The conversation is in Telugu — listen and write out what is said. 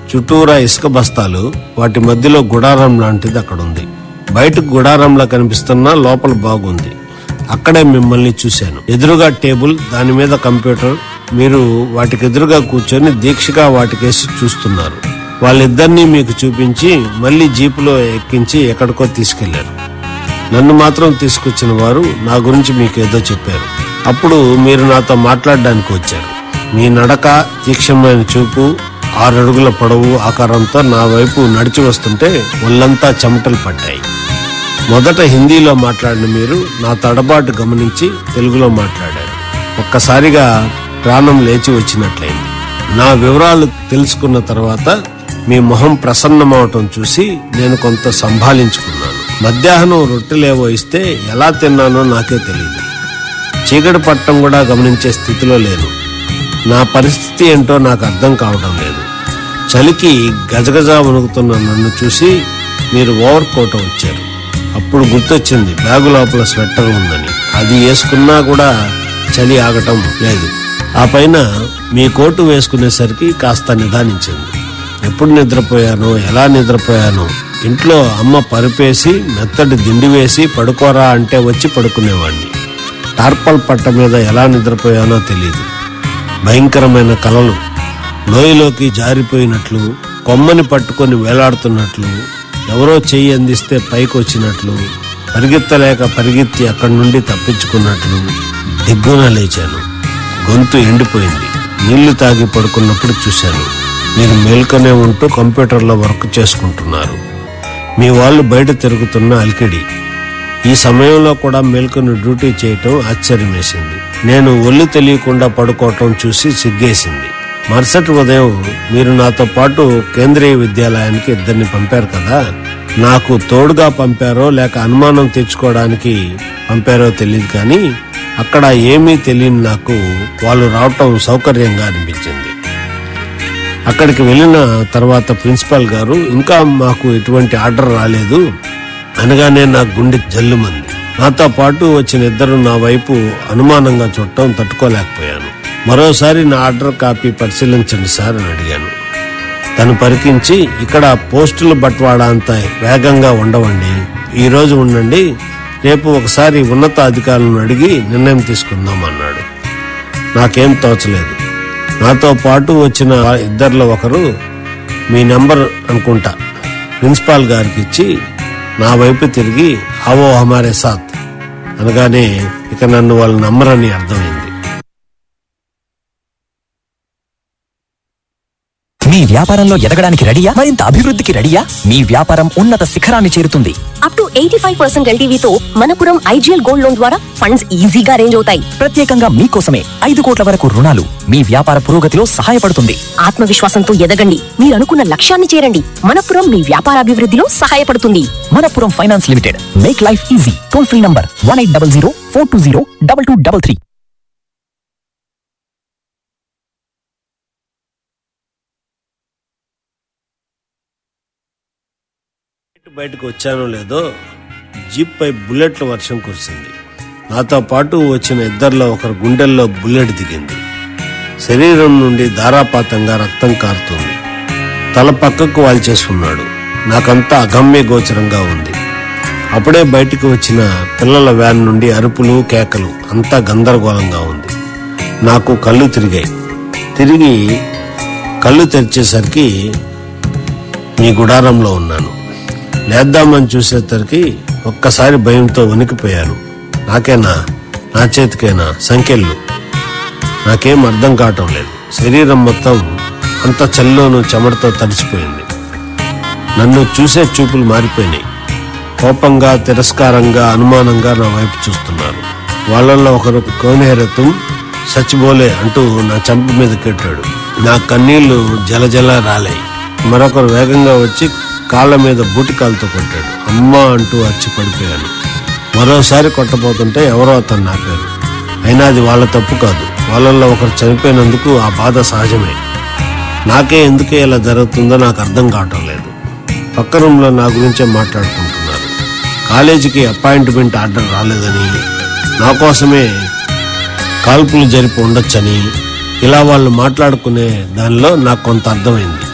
చుట్టూరా ఇసుక బస్తాలు వాటి మధ్యలో గుడారం లాంటిది అక్కడ ఉంది బయటకు గుడారంలా కనిపిస్తున్నా లోపల బాగుంది అక్కడే మిమ్మల్ని చూశాను ఎదురుగా టేబుల్ దాని మీద కంప్యూటర్ మీరు వాటికి ఎదురుగా కూర్చొని దీక్షగా వాటికేసి చూస్తున్నారు వాళ్ళిద్దరినీ మీకు చూపించి మళ్ళీ జీపులో ఎక్కించి ఎక్కడికో తీసుకెళ్లారు నన్ను మాత్రం తీసుకొచ్చిన వారు నా గురించి మీకు ఏదో చెప్పారు అప్పుడు మీరు నాతో మాట్లాడడానికి వచ్చారు మీ నడక తీక్షణమైన చూపు ఆరడుగుల పొడవు ఆకారంతో నా వైపు నడిచి వస్తుంటే ఒళ్ళంతా చెమటలు పడ్డాయి మొదట హిందీలో మాట్లాడిన మీరు నా తడబాటు గమనించి తెలుగులో మాట్లాడారు ఒక్కసారిగా ప్రాణం లేచి వచ్చినట్లయింది నా వివరాలు తెలుసుకున్న తర్వాత మీ మొహం ప్రసన్నమవటం చూసి నేను కొంత సంభాళించుకున్నాను మధ్యాహ్నం రొట్టెలేవో ఇస్తే ఎలా తిన్నానో నాకే తెలియదు చీకటి పట్టం కూడా గమనించే స్థితిలో లేను నా పరిస్థితి ఏంటో నాకు అర్థం కావడం లేదు చలికి గజగజ వణుకుతున్న నన్ను చూసి మీరు ఓవర్ కోట్ వచ్చారు అప్పుడు గుర్తొచ్చింది బ్యాగు లోపల స్వెట్టర్ ఉందని అది వేసుకున్నా కూడా చలి ఆగటం లేదు ఆ పైన మీ కోటు వేసుకునేసరికి కాస్త నిదానించింది ఎప్పుడు నిద్రపోయానో ఎలా నిద్రపోయానో ఇంట్లో అమ్మ పరిపేసి మెత్తటి దిండి వేసి పడుకోరా అంటే వచ్చి పడుకునేవాడిని టార్పల్ పట్ట మీద ఎలా నిద్రపోయానో తెలియదు భయంకరమైన కలలు లోయలోకి జారిపోయినట్లు కొమ్మని పట్టుకొని వేలాడుతున్నట్లు ఎవరో చెయ్యి అందిస్తే పైకి వచ్చినట్లు పరిగెత్తలేక పరిగెత్తి అక్కడి నుండి తప్పించుకున్నట్లు దిగ్గున లేచాను గొంతు ఎండిపోయింది నీళ్లు తాగి పడుకున్నప్పుడు చూశాను మీరు మేల్కొనే ఉంటూ కంప్యూటర్లో వర్క్ చేసుకుంటున్నారు మీ వాళ్ళు బయట తిరుగుతున్న అలికిడి ఈ సమయంలో కూడా మేల్కొని డ్యూటీ చేయటం ఆశ్చర్యం వేసింది నేను ఒళ్ళు తెలియకుండా పడుకోవటం చూసి సిగ్గేసింది మరుసటి ఉదయం మీరు నాతో పాటు కేంద్రీయ విద్యాలయానికి ఇద్దరిని పంపారు కదా నాకు తోడుగా పంపారో లేక అనుమానం తెచ్చుకోవడానికి పంపారో తెలియదు కానీ అక్కడ ఏమీ తెలియని నాకు వాళ్ళు రావటం సౌకర్యంగా అనిపించింది అక్కడికి వెళ్ళిన తర్వాత ప్రిన్సిపాల్ గారు ఇంకా మాకు ఎటువంటి ఆర్డర్ రాలేదు అనగానే నా గుండె జల్లుమంది నాతో పాటు వచ్చిన ఇద్దరు నా వైపు అనుమానంగా చూడటం తట్టుకోలేకపోయాను మరోసారి నా ఆర్డర్ కాపీ పరిశీలించండి సార్ అని అడిగాను తను పరికించి ఇక్కడ పోస్టుల బట్వాడా అంత వేగంగా ఉండవండి ఈ రోజు ఉండండి రేపు ఒకసారి ఉన్నత అధికారులను అడిగి నిర్ణయం తీసుకుందాం అన్నాడు నాకేం తోచలేదు నాతో పాటు వచ్చిన ఇద్దరిలో ఒకరు మీ నెంబర్ అనుకుంటా ప్రిన్సిపాల్ గారికి ఇచ్చి నా వైపు తిరిగి ఆవో హమారే సాత్ అనగానే ఇక నన్ను వాళ్ళు నమ్మరని అర్థమైంది మీ వ్యాపారంలో ఎదగడానికి రెడీయా మరింత అభివృద్ధికి రెడీయా మీ వ్యాపారం ఉన్నత శిఖరాన్ని చేరుతుంది up to eighty five percent ఎల్టీవీతో మనపురం ఐజీఎల్ గోల్డ్ లోన్ ద్వారా ఫండ్స్ ఈజీగా అరేంజ్ అవుతాయి ప్రత్యేకంగా మీకోసమే ఐదు కోట్ల వరకు రుణాలు మీ వ్యాపార పురోగతిలో సహాయపడుతుంది ఆత్మవిశ్వాసంతో ఎదగండి మీరు అనుకున్న లక్ష్యాన్ని చేరండి మనపురం మీ వ్యాపారాభివృద్ధిలో సహాయపడుతుంది Manappuram finance limited make life easy toll free number one eight double zero four two zero double two double three బయటకు వచ్చానో లేదో జీప్ పై బుల్లెట్ల వర్షం కురిసింది నాతో పాటు వచ్చిన ఇద్దరిలో ఒకరు గుండెల్లో బుల్లెట్ దిగింది శరీరం నుండి ధారాపాతంగా రక్తం కారుతుంది తల పక్కకు వాల్చేసుకున్నాడు నాకంతా అగమ్య గోచరంగా ఉంది అప్పుడే బయటికి వచ్చిన పిల్లల వ్యాన్ నుండి అరుపులు కేకలు అంతా గందరగోళంగా ఉంది నాకు కళ్ళు తిరిగాయి తిరిగి కళ్ళు తెరిచేసరికి మీ గుడారంలో ఉన్నాను లేద్దామని చూసేసరికి ఒక్కసారి భయంతో వణికిపోయాను నాకేనా నా చేతికేనా సంఖ్యలు నాకేం అర్థం కావటం లేదు శరీరం మొత్తం అంత చల్లోను చెమటతో తడిసిపోయింది నన్ను చూసే చూపులు మారిపోయినాయి కోపంగా తిరస్కారంగా అనుమానంగా నా వైపు చూస్తున్నారు వాళ్ళల్లో ఒకరు కోనేరతం సచిబోలే అంటూ నా చంప మీద కెట్టాడు నా కన్నీళ్లు జలజల రాలాయి మరొకరు వేగంగా వచ్చి కాళ్ళ మీద బూటికాలతో కొట్టాడు అమ్మా అంటూ అచ్చి పడిపోయాను మరోసారి కొట్టబోతుంటే ఎవరో అతను నాపారు అయినా అది వాళ్ళ తప్పు కాదు వాళ్ళల్లో ఒకరు చనిపోయినందుకు ఆ బాధ సహజమే నాకే ఎందుకే ఇలా జరుగుతుందో నాకు అర్థం కావటం లేదు పక్క రూమ్లో నా గురించే మాట్లాడుకుంటున్నారు కాలేజీకి అపాయింట్మెంట్ ఆర్డర్ రాలేదని నా కోసమే కాల్పులు జరిపి ఉండొచ్చని ఇలా వాళ్ళు మాట్లాడుకునే దానిలో నాకు కొంత అర్థమైంది